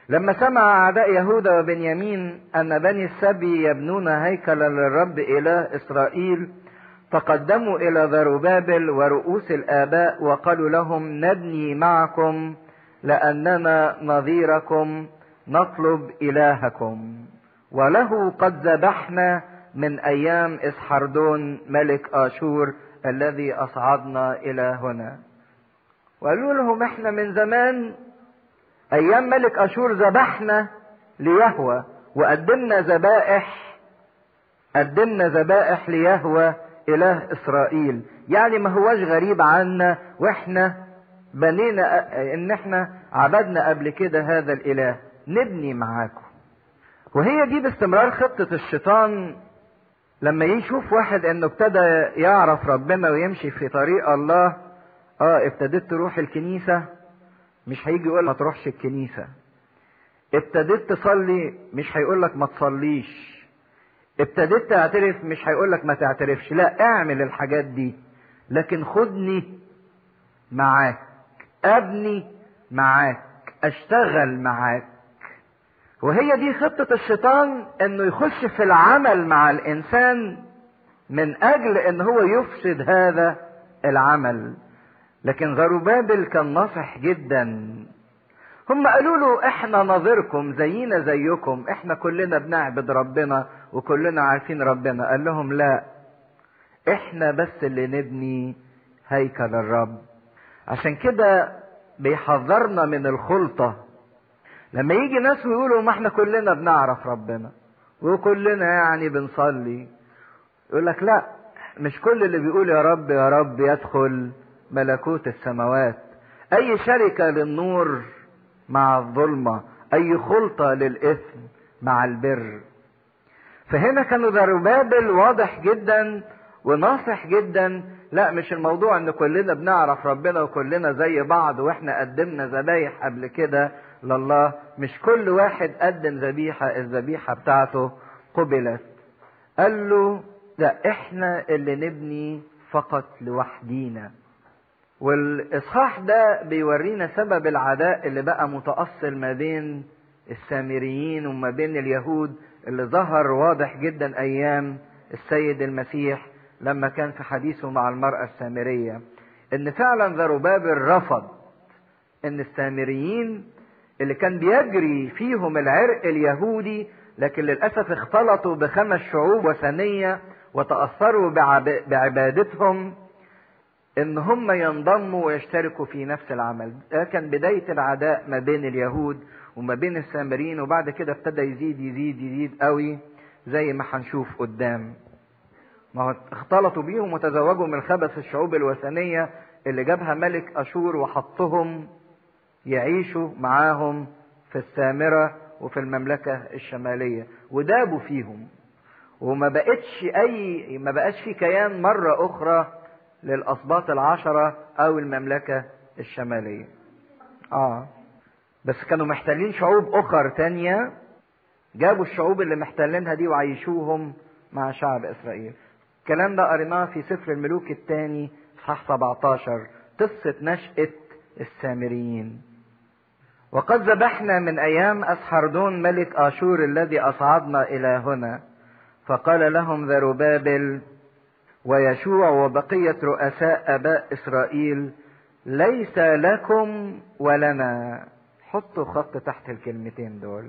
لما سمع أعداء يهوذا وبنيامين أن بني السبي يبنون هيكلا للرب إله إسرائيل تقدموا إلى ذروبابل ورؤوس الآباء وقالوا لهم نبني معكم لأننا نظيركم نطلب إلهكم وله قد ذبحنا من أيام إسحردون ملك آشور الذي أصعدنا إلى هنا وقالوا لهم احنا من زمان أيام ملك أشور ذبحنا ليهوى وقدمنا ذبائح قدمنا ذبائح ليهوى إله إسرائيل يعني ما هوش غريب عنا وإحنا بنينا إن إحنا عبدنا قبل كده هذا الإله نبني معاكم وهي دي باستمرار خطة الشيطان لما يشوف واحد انه ابتدى يعرف ربنا ويمشي في طريق الله اه ابتديت تروح الكنيسة مش هيجي يقول ما تروحش الكنيسة ابتديت تصلي مش هيقول لك ما تصليش ابتديت تعترف مش هيقول لك ما تعترفش لا اعمل الحاجات دي لكن خدني معاك ابني معاك اشتغل معاك وهي دي خطة الشيطان انه يخش في العمل مع الانسان من اجل ان هو يفسد هذا العمل لكن زروبابل كان ناصح جدا هم قالوا له احنا نظيركم زينا زيكم احنا كلنا بنعبد ربنا وكلنا عارفين ربنا قال لهم لا احنا بس اللي نبني هيكل الرب عشان كده بيحذرنا من الخلطة لما يجي ناس ويقولوا ما احنا كلنا بنعرف ربنا وكلنا يعني بنصلي يقول لك لا مش كل اللي بيقول يا رب يا رب يدخل ملكوت السماوات اي شركة للنور مع الظلمة اي خلطة للاثم مع البر فهنا كانوا زربابل واضح جدا وناصح جدا لا مش الموضوع ان كلنا بنعرف ربنا وكلنا زي بعض واحنا قدمنا ذبايح قبل كده لله مش كل واحد قدم ذبيحة الذبيحة بتاعته قبلت قال له لا احنا اللي نبني فقط لوحدينا والاصحاح ده بيورينا سبب العداء اللي بقى متأصل ما بين السامريين وما بين اليهود اللي ظهر واضح جدا ايام السيد المسيح لما كان في حديثه مع المرأة السامرية ان فعلا ذروبابل رفض ان السامريين اللي كان بيجري فيهم العرق اليهودي لكن للأسف اختلطوا بخمس شعوب وثنية وتأثروا بعبادتهم ان هم ينضموا ويشتركوا في نفس العمل ده كان بداية العداء ما بين اليهود وما بين السامريين وبعد كده ابتدى يزيد يزيد يزيد قوي زي ما هنشوف قدام ما هو اختلطوا بيهم وتزوجوا من خبث الشعوب الوثنية اللي جابها ملك أشور وحطهم يعيشوا معاهم في السامرة وفي المملكة الشمالية ودابوا فيهم وما بقتش أي ما بقاش في كيان مرة أخرى للأسباط العشرة أو المملكة الشمالية آه بس كانوا محتلين شعوب أخر تانية جابوا الشعوب اللي محتلينها دي وعيشوهم مع شعب إسرائيل الكلام ده قريناه في سفر الملوك الثاني اصحاح 17 قصة نشأة السامريين وقد ذبحنا من أيام أسحردون ملك آشور الذي أصعدنا إلى هنا فقال لهم ذروبابل ويشوع وبقية رؤساء أباء إسرائيل ليس لكم ولنا حطوا خط تحت الكلمتين دول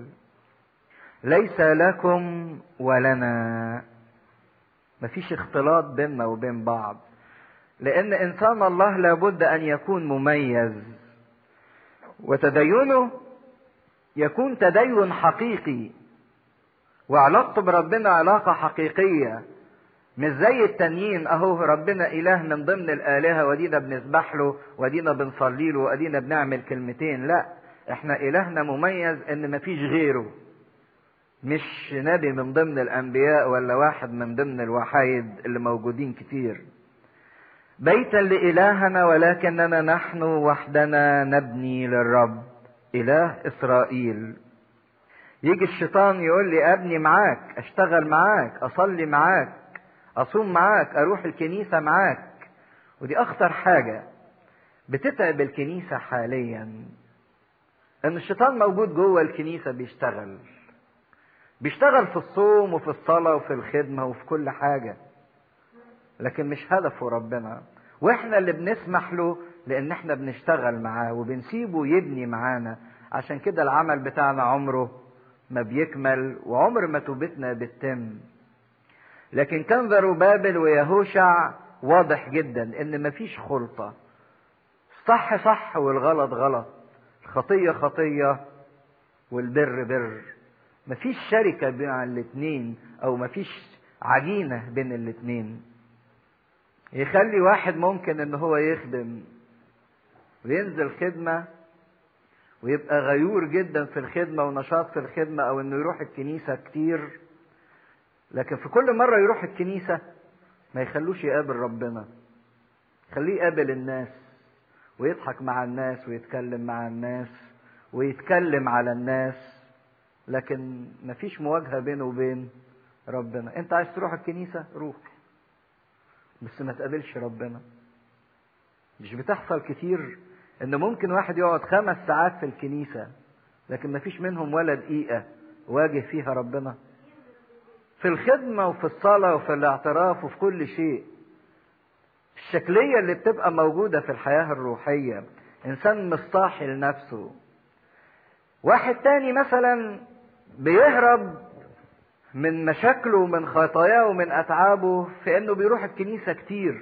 ليس لكم ولنا مفيش اختلاط بيننا وبين بعض لأن إنسان الله لابد أن يكون مميز وتدينه يكون تدين حقيقي وعلاقته بربنا علاقة حقيقية مش زي التانيين اهو ربنا اله من ضمن الالهه ودينا بنسبح له ودينا بنصلي له ودينا بنعمل كلمتين لا احنا الهنا مميز ان مفيش غيره مش نبي من ضمن الانبياء ولا واحد من ضمن الوحايد اللي موجودين كتير بيتا لالهنا ولكننا نحن وحدنا نبني للرب اله اسرائيل يجي الشيطان يقول لي ابني معاك اشتغل معاك اصلي معاك اصوم معاك اروح الكنيسة معاك ودي اخطر حاجة بتتعب الكنيسة حاليا ان الشيطان موجود جوه الكنيسة بيشتغل بيشتغل في الصوم وفي الصلاة وفي الخدمة وفي كل حاجة لكن مش هدفه ربنا واحنا اللي بنسمح له لان احنا بنشتغل معاه وبنسيبه يبني معانا عشان كده العمل بتاعنا عمره ما بيكمل وعمر ما توبتنا بتتم لكن كان ذروبابل ويهوشع واضح جدا ان مفيش خلطة صح صح والغلط غلط الخطية خطية والبر بر مفيش شركة بين الاتنين او مفيش عجينة بين الاتنين يخلي واحد ممكن ان هو يخدم وينزل خدمة ويبقى غيور جدا في الخدمة ونشاط في الخدمة او انه يروح الكنيسة كتير لكن في كل مرة يروح الكنيسة ما يخلوش يقابل ربنا خليه يقابل الناس ويضحك مع الناس ويتكلم مع الناس ويتكلم على الناس لكن مفيش مواجهة بينه وبين ربنا انت عايز تروح الكنيسة روح بس ما تقابلش ربنا مش بتحصل كتير ان ممكن واحد يقعد خمس ساعات في الكنيسة لكن مفيش منهم ولا دقيقة واجه فيها ربنا في الخدمة وفي الصلاة وفي الاعتراف وفي كل شيء الشكلية اللي بتبقى موجودة في الحياة الروحية إنسان مصطاحي لنفسه واحد تاني مثلا بيهرب من مشاكله ومن خطاياه ومن أتعابه في إنه بيروح الكنيسة كتير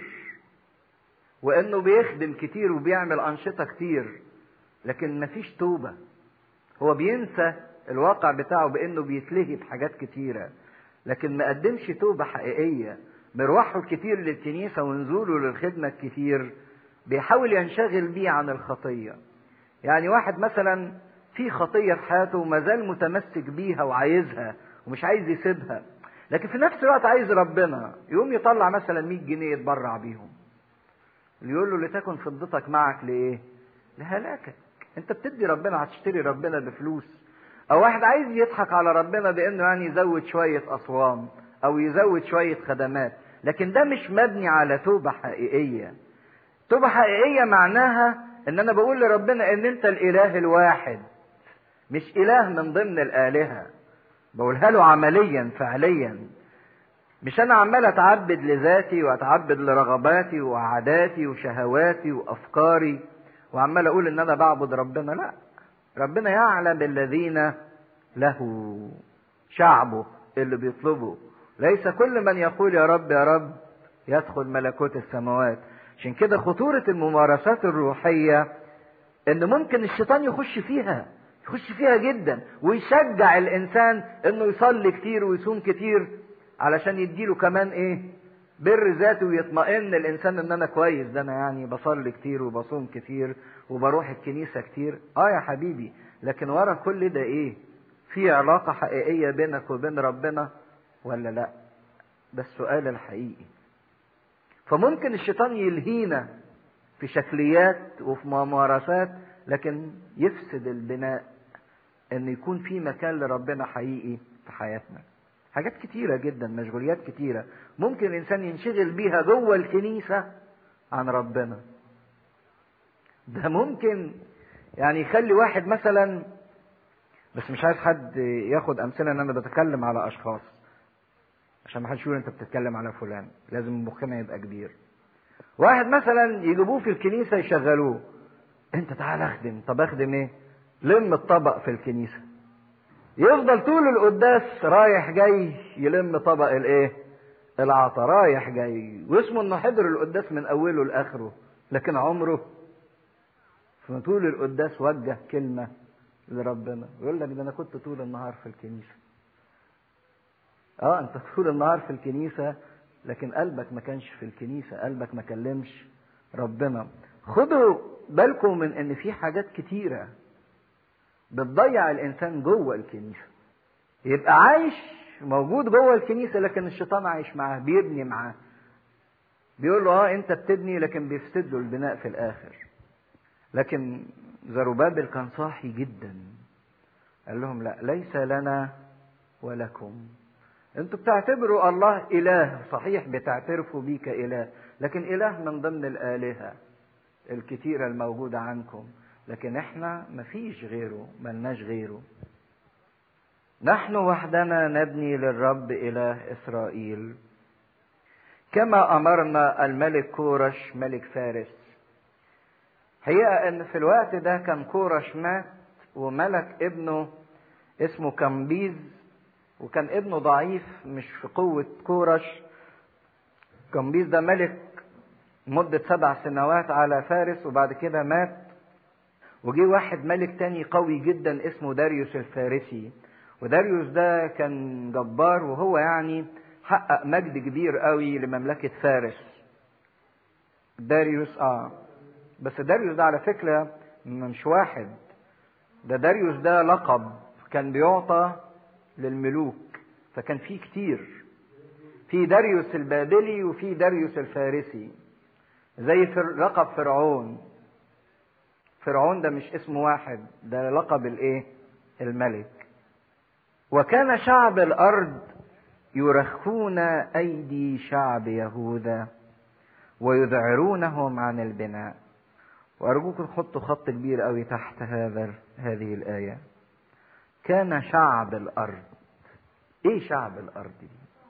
وإنه بيخدم كتير وبيعمل أنشطة كتير لكن مفيش توبة هو بينسى الواقع بتاعه بإنه بيتلهي بحاجات كتيرة لكن ما قدمش توبة حقيقية مروحه الكتير للكنيسة ونزوله للخدمة الكتير بيحاول ينشغل بيه عن الخطية يعني واحد مثلا في خطية في حياته وما زال متمسك بيها وعايزها ومش عايز يسيبها لكن في نفس الوقت عايز ربنا يقوم يطلع مثلا 100 جنيه يتبرع بيهم يقول له لتكن فضتك معك لايه لهلاكك انت بتدي ربنا هتشتري ربنا بفلوس او واحد عايز يضحك على ربنا بانه يعني يزود شوية اصوام او يزود شوية خدمات لكن ده مش مبني على توبة حقيقية توبة حقيقية معناها ان انا بقول لربنا ان انت الاله الواحد مش اله من ضمن الالهة بقولها له عمليا فعليا مش انا عمال اتعبد لذاتي واتعبد لرغباتي وعاداتي وشهواتي وافكاري وعمال اقول ان انا بعبد ربنا لا ربنا يعلم الذين له شعبه اللي بيطلبه ليس كل من يقول يا رب يا رب يدخل ملكوت السماوات عشان كده خطورة الممارسات الروحية ان ممكن الشيطان يخش فيها يخش فيها جدا ويشجع الانسان انه يصلي كتير ويصوم كتير علشان يديله كمان ايه بر ذاتي ويطمئن الانسان ان انا كويس ده انا يعني بصلي كتير وبصوم كتير وبروح الكنيسه كتير اه يا حبيبي لكن ورا كل ده ايه في علاقه حقيقيه بينك وبين ربنا ولا لا ده السؤال الحقيقي فممكن الشيطان يلهينا في شكليات وفي ممارسات لكن يفسد البناء ان يكون في مكان لربنا حقيقي في حياتنا حاجات كتيرة جدا مشغوليات كتيرة ممكن الإنسان ينشغل بيها جوه الكنيسة عن ربنا ده ممكن يعني يخلي واحد مثلا بس مش عايز حد ياخد أمثلة إن أنا بتكلم على أشخاص عشان ما حدش يقول أنت بتتكلم على فلان لازم مخنا يبقى كبير واحد مثلا يجيبوه في الكنيسة يشغلوه أنت تعال أخدم طب أخدم إيه؟ لم الطبق في الكنيسة يفضل طول القداس رايح جاي يلم طبق الايه العطا رايح جاي واسمه انه حضر القداس من اوله لاخره لكن عمره في طول القداس وجه كلمة لربنا يقول لك ده انا كنت طول النهار في الكنيسة اه انت طول النهار في الكنيسة لكن قلبك ما كانش في الكنيسة قلبك ما كلمش ربنا خدوا بالكم من ان في حاجات كتيره بتضيع الانسان جوه الكنيسه يبقى عايش موجود جوه الكنيسه لكن الشيطان عايش معاه بيبني معاه بيقول له اه انت بتبني لكن بيفسد له البناء في الاخر لكن زروبابل كان صاحي جدا قال لهم لا ليس لنا ولكم انتوا بتعتبروا الله اله صحيح بتعترفوا بيه كاله لكن اله من ضمن الالهه الكتيره الموجوده عنكم لكن احنا مفيش غيره ملناش غيره نحن وحدنا نبني للرب اله اسرائيل كما امرنا الملك كورش ملك فارس حقيقه ان في الوقت ده كان كورش مات وملك ابنه اسمه كمبيز وكان ابنه ضعيف مش في قوة كورش كمبيز ده ملك مدة سبع سنوات على فارس وبعد كده مات وجي واحد ملك تاني قوي جدا اسمه داريوس الفارسي وداريوس ده كان جبار وهو يعني حقق مجد كبير قوي لمملكة فارس داريوس اه بس داريوس ده على فكرة مش واحد ده داريوس ده لقب كان بيعطى للملوك فكان في كتير في داريوس البابلي وفي داريوس الفارسي زي لقب فرعون فرعون ده مش اسم واحد ده لقب الايه الملك وكان شعب الارض يرخون ايدي شعب يهوذا ويذعرونهم عن البناء وارجوكم تحطوا خط كبير قوي تحت هذا هذه الايه كان شعب الارض ايه شعب الارض دي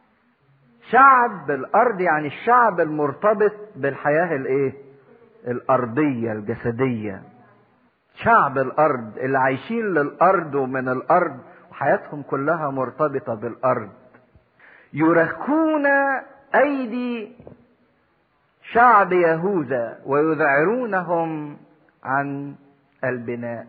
شعب الارض يعني الشعب المرتبط بالحياه الايه الارضيه الجسديه شعب الارض اللي عايشين للارض ومن الارض وحياتهم كلها مرتبطه بالارض يرخون ايدي شعب يهوذا ويذعرونهم عن البناء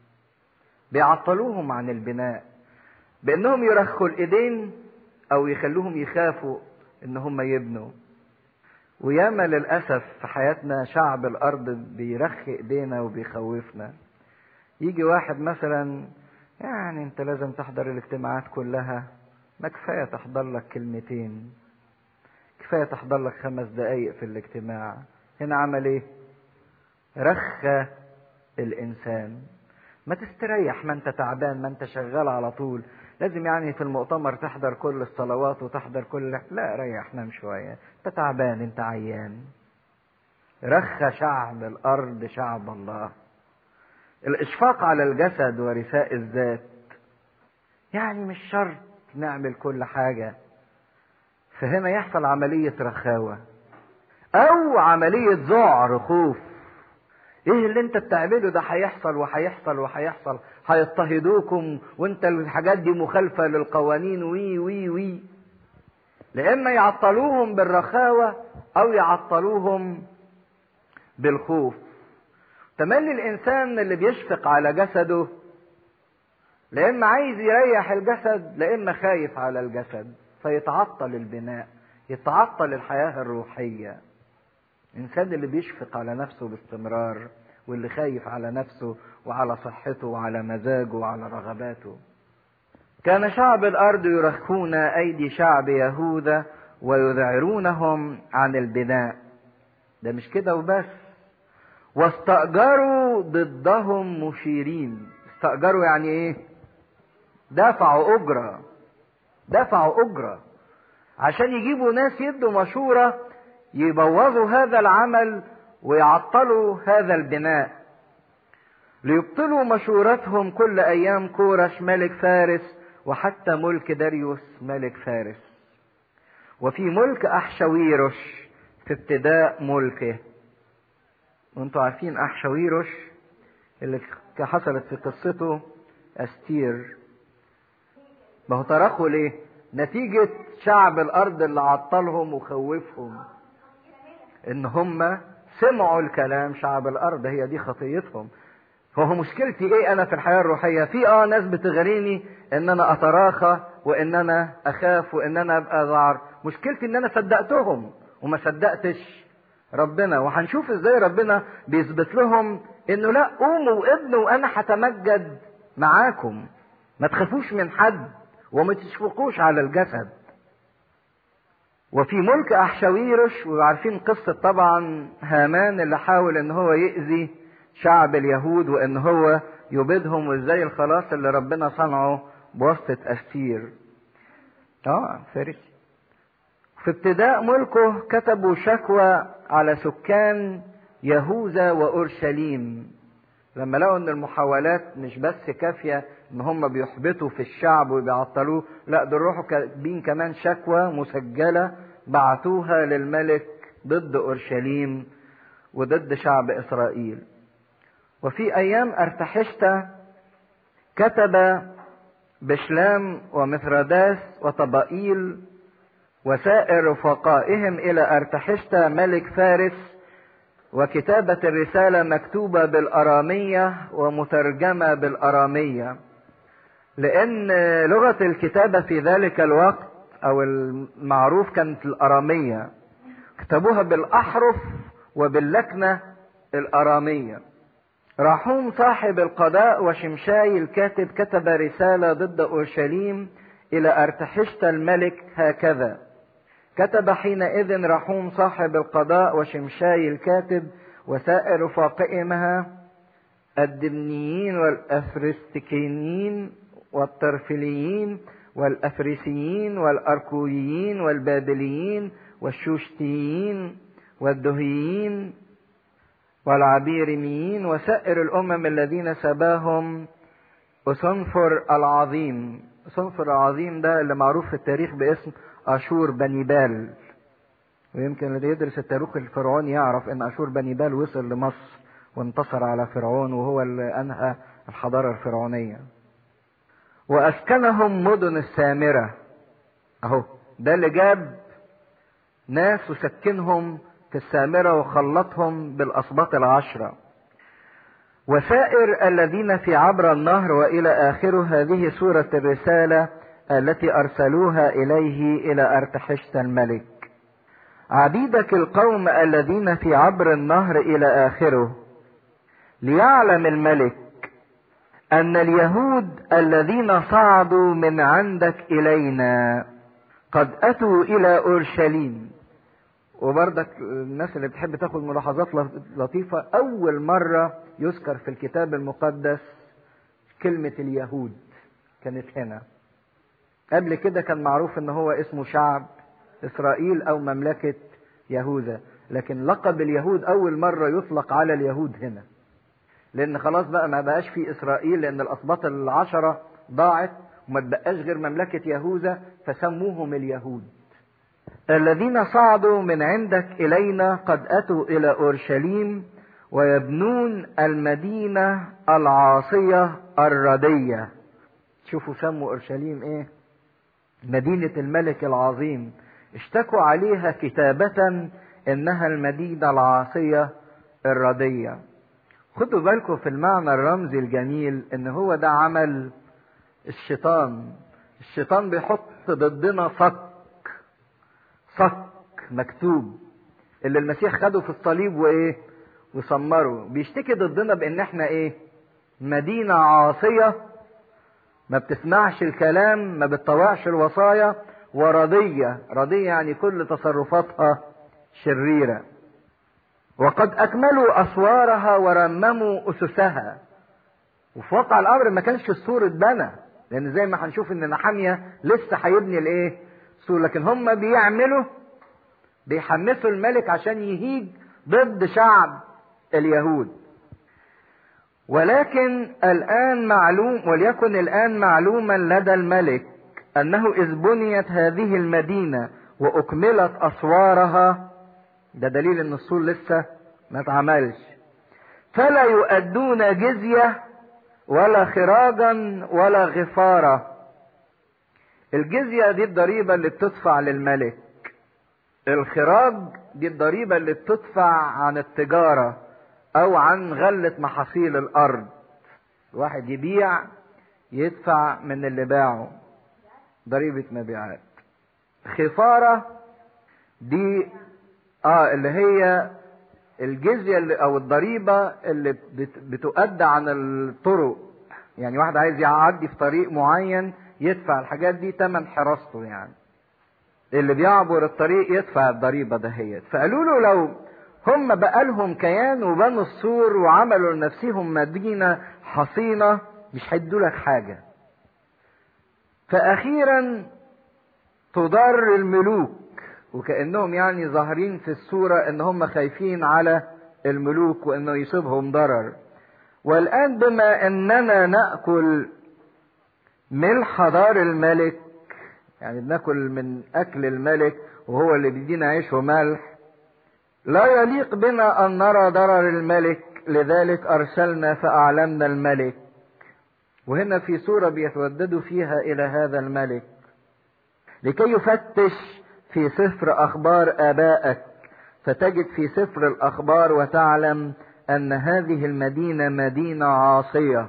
بيعطلوهم عن البناء بانهم يرخوا الايدين او يخلوهم يخافوا ان هم يبنوا وياما للاسف في حياتنا شعب الارض بيرخي ايدينا وبيخوفنا يجي واحد مثلا يعني انت لازم تحضر الاجتماعات كلها ما كفايه تحضر لك كلمتين كفايه تحضر لك خمس دقايق في الاجتماع هنا عمل ايه رخى الانسان ما تستريح ما انت تعبان ما انت شغال على طول لازم يعني في المؤتمر تحضر كل الصلوات وتحضر كل لا ريح نام شوية انت تعبان انت عيان رخى شعب الارض شعب الله الاشفاق على الجسد ورثاء الذات يعني مش شرط نعمل كل حاجة فهنا يحصل عملية رخاوة او عملية ذعر خوف ايه اللي انت بتعمله ده هيحصل وهيحصل وهيحصل هيضطهدوكم وانت الحاجات دي مخالفة للقوانين وي وي وي لإما يعطلوهم بالرخاوة أو يعطلوهم بالخوف تملي الإنسان اللي بيشفق على جسده لإما عايز يريح الجسد لإما خايف على الجسد فيتعطل البناء يتعطل الحياة الروحية الإنسان اللي بيشفق على نفسه باستمرار واللي خايف على نفسه وعلى صحته وعلى مزاجه وعلى رغباته كان شعب الأرض يرخون أيدي شعب يهوذا ويذعرونهم عن البناء ده مش كده وبس واستأجروا ضدهم مشيرين استأجروا يعني ايه دفعوا أجرة دفعوا أجرة عشان يجيبوا ناس يدوا مشورة يبوظوا هذا العمل ويعطلوا هذا البناء ليبطلوا مشورتهم كل ايام كورش ملك فارس وحتى ملك داريوس ملك فارس وفي ملك احشويرش في ابتداء ملكه وانتوا عارفين احشويرش اللي حصلت في قصته استير ما هو تركوا ليه نتيجة شعب الارض اللي عطلهم وخوفهم ان هم سمعوا الكلام شعب الارض هي دي خطيتهم فهو مشكلتي ايه انا في الحياه الروحيه في اه ناس بتغريني ان انا اتراخى وان انا اخاف وان انا ابقى ذعر مشكلتي ان انا صدقتهم وما صدقتش ربنا وهنشوف ازاي ربنا بيثبت لهم انه لا قوموا وابنوا وانا هتمجد معاكم ما تخافوش من حد وما تشفقوش على الجسد وفي ملك احشاويرش وعارفين قصة طبعا هامان اللي حاول ان هو يأذي شعب اليهود وان هو يبيدهم وازاي الخلاص اللي ربنا صنعه بواسطة استير اه فارسي في ابتداء ملكه كتبوا شكوى على سكان يهوذا واورشليم لما لقوا ان المحاولات مش بس كافية ان هم بيحبطوا في الشعب وبيعطلوه لا دول روحوا كاتبين كمان شكوى مسجلة بعتوها للملك ضد اورشليم وضد شعب اسرائيل وفي ايام ارتحشت كتب بشلام ومثرداس وطبائيل وسائر رفقائهم الى ارتحشت ملك فارس وكتابة الرسالة مكتوبة بالأرامية ومترجمة بالأرامية لأن لغة الكتابة في ذلك الوقت أو المعروف كانت الأرامية كتبوها بالأحرف وباللكنة الأرامية راحوم صاحب القضاء وشمشاي الكاتب كتب رسالة ضد أورشليم إلى أرتحشت الملك هكذا كتب حينئذ رحوم صاحب القضاء وشمشاي الكاتب وسائر رفاقئمها الدبنيين والأفرستكينيين والطرفليين والأفريسيين والأركويين والبابليين والشوشتيين والدهيين والعبيرميين وسائر الأمم الذين سباهم أسنفر العظيم أسنفر العظيم ده اللي معروف في التاريخ باسم أشور بني بال ويمكن اللي يدرس التاريخ الفرعوني يعرف ان اشور بني بال وصل لمصر وانتصر على فرعون وهو اللي انهى الحضارة الفرعونية واسكنهم مدن السامرة اهو ده اللي جاب ناس وسكنهم في السامرة وخلطهم بالاسباط العشرة وسائر الذين في عبر النهر والى اخره هذه سورة الرسالة التي ارسلوها اليه الى ارتحشت الملك عبيدك القوم الذين في عبر النهر الى اخره ليعلم الملك ان اليهود الذين صعدوا من عندك الينا قد اتوا الى اورشليم وبرضك الناس اللي بتحب تاخد ملاحظات لطيفة اول مرة يذكر في الكتاب المقدس كلمة اليهود كانت هنا قبل كده كان معروف ان هو اسمه شعب اسرائيل او مملكة يهوذا لكن لقب اليهود اول مرة يطلق على اليهود هنا لان خلاص بقى ما بقاش في اسرائيل لان الاسباط العشرة ضاعت وما تبقاش غير مملكة يهوذا فسموهم اليهود الذين صعدوا من عندك الينا قد اتوا الى اورشليم ويبنون المدينة العاصية الردية شوفوا سموا اورشليم ايه مدينة الملك العظيم اشتكوا عليها كتابة انها المدينة العاصية الردية خدوا بالكم في المعنى الرمزي الجميل ان هو ده عمل الشيطان الشيطان بيحط ضدنا صك صك مكتوب اللي المسيح خده في الصليب وايه وسمره بيشتكي ضدنا بان احنا ايه مدينة عاصية ما بتسمعش الكلام ما بتطوعش الوصايا ورضية رضية يعني كل تصرفاتها شريرة وقد أكملوا أسوارها ورمموا أسسها وفي واقع الأمر ما كانش السور اتبنى لأن زي ما هنشوف إن نحامية لسه هيبني الإيه؟ سور لكن هم بيعملوا بيحمسوا الملك عشان يهيج ضد شعب اليهود ولكن الآن معلوم وليكن الآن معلوما لدى الملك أنه إذ بنيت هذه المدينة وأكملت أسوارها ده دليل إن السور لسه ما اتعملش فلا يؤدون جزية ولا خراجا ولا غفارة الجزية دي الضريبة اللي بتدفع للملك الخراج دي الضريبة اللي بتدفع عن التجارة أو عن غلة محاصيل الأرض واحد يبيع يدفع من اللي باعه ضريبة مبيعات خفارة دي اه اللي هي الجزية اللي او الضريبة اللي بتؤدى عن الطرق يعني واحد عايز يعدي في طريق معين يدفع الحاجات دي تمن حراسته يعني اللي بيعبر الطريق يدفع الضريبة دهيت فقالوا له لو هم بقالهم كيان وبنوا السور وعملوا لنفسهم مدينة حصينة مش هيدوا لك حاجة فأخيرا تضر الملوك وكأنهم يعني ظاهرين في الصورة ان هم خايفين على الملوك وانه يصيبهم ضرر والآن بما أننا نأكل ملح دار الملك يعني بناكل من أكل الملك وهو اللي بيدينا عيش وملح لا يليق بنا أن نرى ضرر الملك لذلك أرسلنا فأعلمنا الملك وهنا في سورة بيتوددوا فيها إلى هذا الملك لكي يفتش في سفر أخبار آبائك فتجد في سفر الأخبار وتعلم أن هذه المدينة مدينة عاصية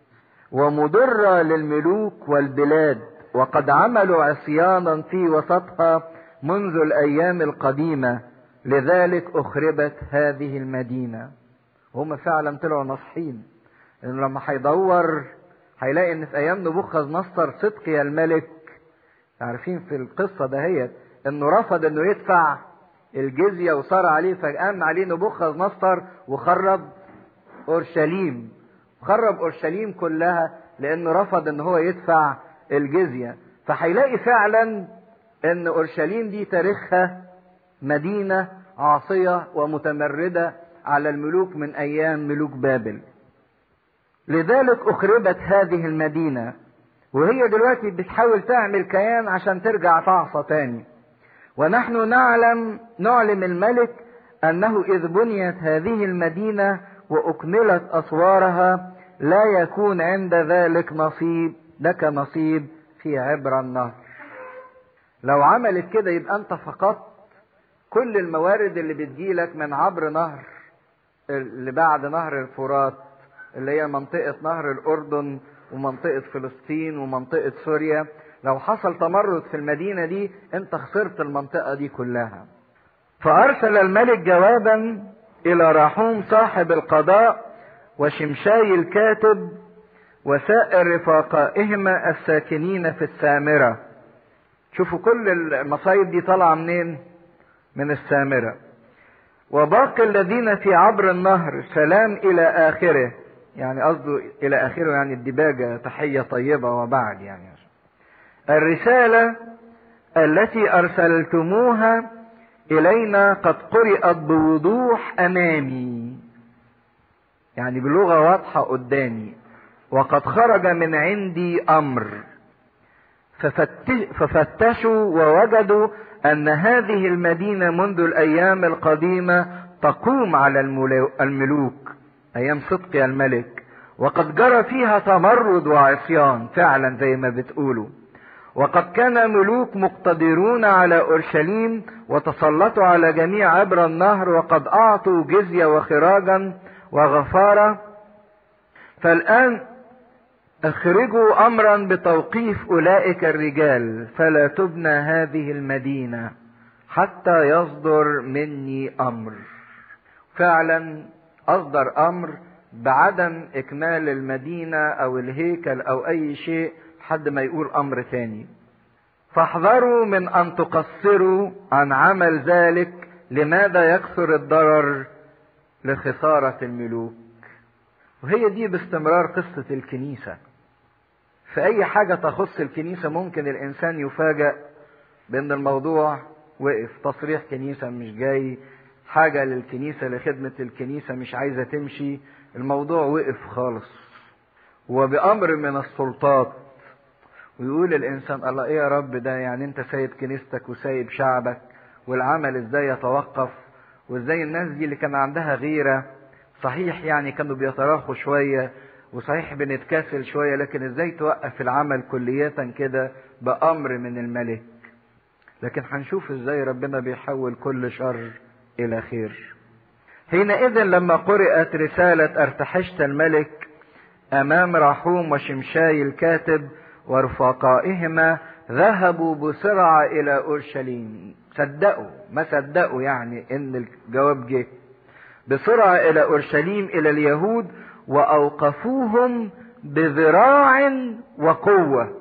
ومضرة للملوك والبلاد وقد عملوا عصيانا في وسطها منذ الأيام القديمة لذلك أخربت هذه المدينة هم فعلا طلعوا نصحين إن لما هيدور هيلاقي إن في أيام نبوخذ نصر صدقي الملك عارفين في القصة دهيت إنه رفض إنه يدفع الجزية وصار عليه فقام عليه نبوخذ نصر وخرب أورشليم خرب أورشليم كلها لأنه رفض إن هو يدفع الجزية فهيلاقي فعلا إن أورشليم دي تاريخها مدينة عاصية ومتمردة على الملوك من أيام ملوك بابل لذلك أخربت هذه المدينة وهي دلوقتي بتحاول تعمل كيان عشان ترجع تعصى تاني ونحن نعلم نعلم الملك أنه إذ بنيت هذه المدينة وأكملت أسوارها لا يكون عند ذلك نصيب لك نصيب في عبر النهر لو عملت كده يبقى أنت فقدت كل الموارد اللي بتجيلك من عبر نهر اللي بعد نهر الفرات اللي هي منطقة نهر الأردن ومنطقة فلسطين ومنطقة سوريا لو حصل تمرد في المدينة دي انت خسرت المنطقة دي كلها فأرسل الملك جوابا إلى راحوم صاحب القضاء وشمشاي الكاتب وسائر رفاقائهما الساكنين في السامرة شوفوا كل المصايب دي طالعة منين من السامرة وباقي الذين في عبر النهر سلام إلى آخره يعني قصده إلى آخره يعني الدباجة تحية طيبة وبعد يعني الرسالة التي أرسلتموها إلينا قد قرأت بوضوح أمامي يعني بلغة واضحة قدامي وقد خرج من عندي أمر ففتشوا ووجدوا أن هذه المدينة منذ الأيام القديمة تقوم على الملوك أيام صدق الملك وقد جرى فيها تمرد وعصيان فعلا زي ما بتقولوا وقد كان ملوك مقتدرون على اورشليم وتسلطوا على جميع عبر النهر وقد اعطوا جزيه وخراجا وغفاره فالان اخرجوا امرا بتوقيف اولئك الرجال فلا تبنى هذه المدينه حتى يصدر مني امر فعلا اصدر امر بعدم اكمال المدينه او الهيكل او اي شيء حد ما يقول امر تاني فاحذروا من ان تقصروا عن عمل ذلك لماذا يكثر الضرر لخسارة الملوك وهي دي باستمرار قصة الكنيسة في اي حاجة تخص الكنيسة ممكن الانسان يفاجأ بان الموضوع وقف تصريح كنيسة مش جاي حاجة للكنيسة لخدمة الكنيسة مش عايزة تمشي الموضوع وقف خالص وبأمر من السلطات ويقول الانسان الله ايه يا رب ده يعني انت سايب كنيستك وسايب شعبك والعمل ازاي يتوقف وازاي الناس دي اللي كان عندها غيرة صحيح يعني كانوا بيتراخوا شوية وصحيح بنتكاسل شوية لكن ازاي توقف العمل كلية كده بأمر من الملك لكن هنشوف ازاي ربنا بيحول كل شر الى خير حينئذ لما قرأت رسالة ارتحشت الملك امام رحوم وشمشاي الكاتب ورفقائهما ذهبوا بسرعة إلى أورشليم صدقوا ما صدقوا يعني إن الجواب جه بسرعة إلى أورشليم إلى اليهود وأوقفوهم بذراع وقوة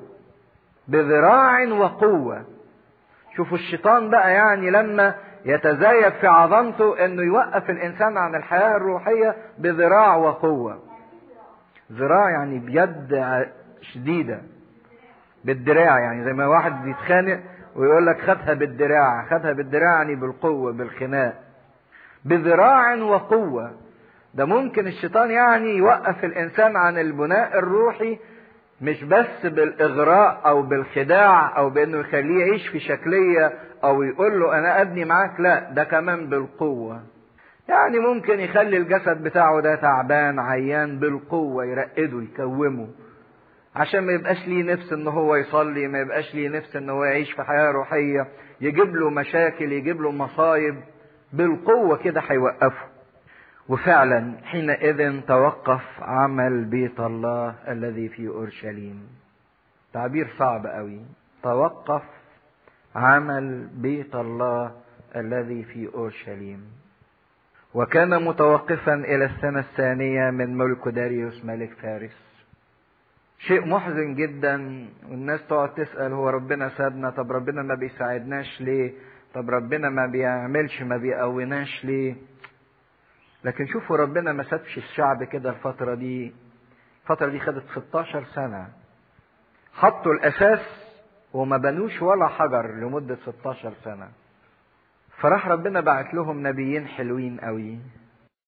بذراع وقوة شوفوا الشيطان بقى يعني لما يتزايد في عظمته انه يوقف الانسان عن الحياة الروحية بذراع وقوة ذراع يعني بيد شديدة بالدراع يعني زي ما واحد بيتخانق ويقول لك خدها بالدراع خدها بالدراع يعني بالقوة بالخناق بذراع وقوة ده ممكن الشيطان يعني يوقف الانسان عن البناء الروحي مش بس بالاغراء او بالخداع او بانه يخليه يعيش في شكليه او يقول له انا ابني معاك لا ده كمان بالقوه يعني ممكن يخلي الجسد بتاعه ده تعبان عيان بالقوه يرقده يكومه عشان ما يبقاش ليه نفس ان هو يصلي ما يبقاش ليه نفس ان هو يعيش في حياه روحيه يجيب له مشاكل يجيب له مصايب بالقوه كده هيوقفه وفعلا حينئذ توقف عمل بيت الله الذي في اورشليم تعبير صعب قوي توقف عمل بيت الله الذي في اورشليم وكان متوقفا الى السنه الثانيه من ملك داريوس ملك فارس شيء محزن جدا والناس تقعد تسال هو ربنا سابنا طب ربنا ما بيساعدناش ليه طب ربنا ما بيعملش ما بيقويناش ليه لكن شوفوا ربنا ما سابش الشعب كده الفترة دي الفترة دي خدت 16 سنة حطوا الأساس وما بنوش ولا حجر لمدة 16 سنة فراح ربنا بعت لهم نبيين حلوين قوي